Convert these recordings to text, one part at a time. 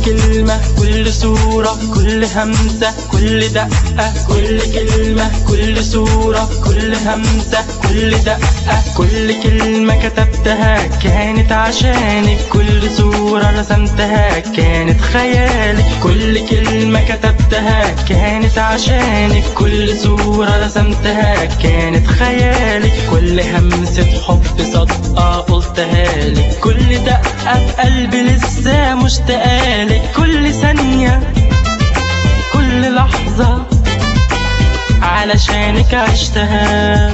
كلمة كل صورة كل همسة كل دقة كل كلمة كل صورة كل همسة كل دقة كل كلمة كتبتها كانت عشانك كل صورة رسمتها كانت خيالك كل كلمة كتبتها كانت عشانك كل صورة رسمتها كانت خيالك كل همسة حب صدقة قلتها لك كل دقة في قلبي لسه مشتاقالك كل ثانية كل لحظة علشانك عشتها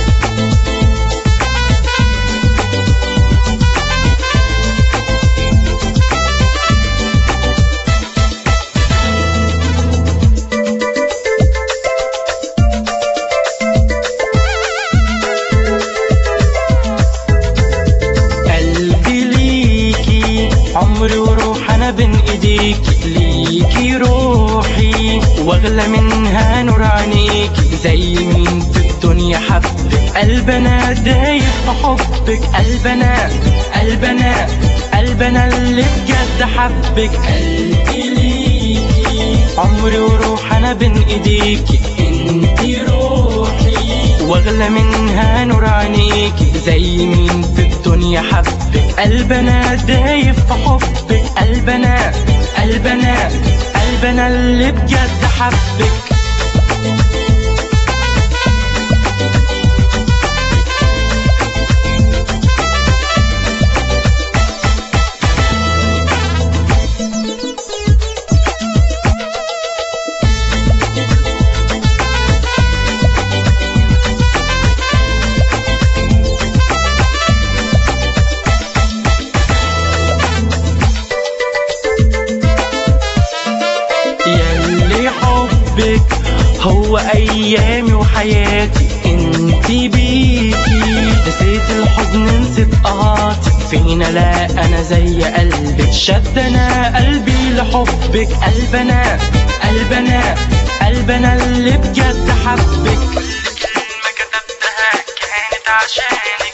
قلبي ليكي عمري وروح انا بين ايديكي ليكي روحي واغلى منها نور عينيكي زي مين في الدنيا حبك قلبنا دايب في حبك قلبنا قلبنا قلبنا اللي بجد حبك قلبي ليكي عمري وروح انا بين ايديكي انتي روحي واغلى منها نور عينيكي زي مين في الدنيا حبك قلبنا دايب في حبك قلبنا قلبنا قلبنا اللي بجد حبك ياللي حبك هو ايامي وحياتي انتي بيكي نسيت الحزن نسيت قهاتي فينا لا انا زي قلبك شد انا قلبي لحبك قلبنا قلبنا قلبنا اللي بجد حبك كلمة كتبتها كانت عشانك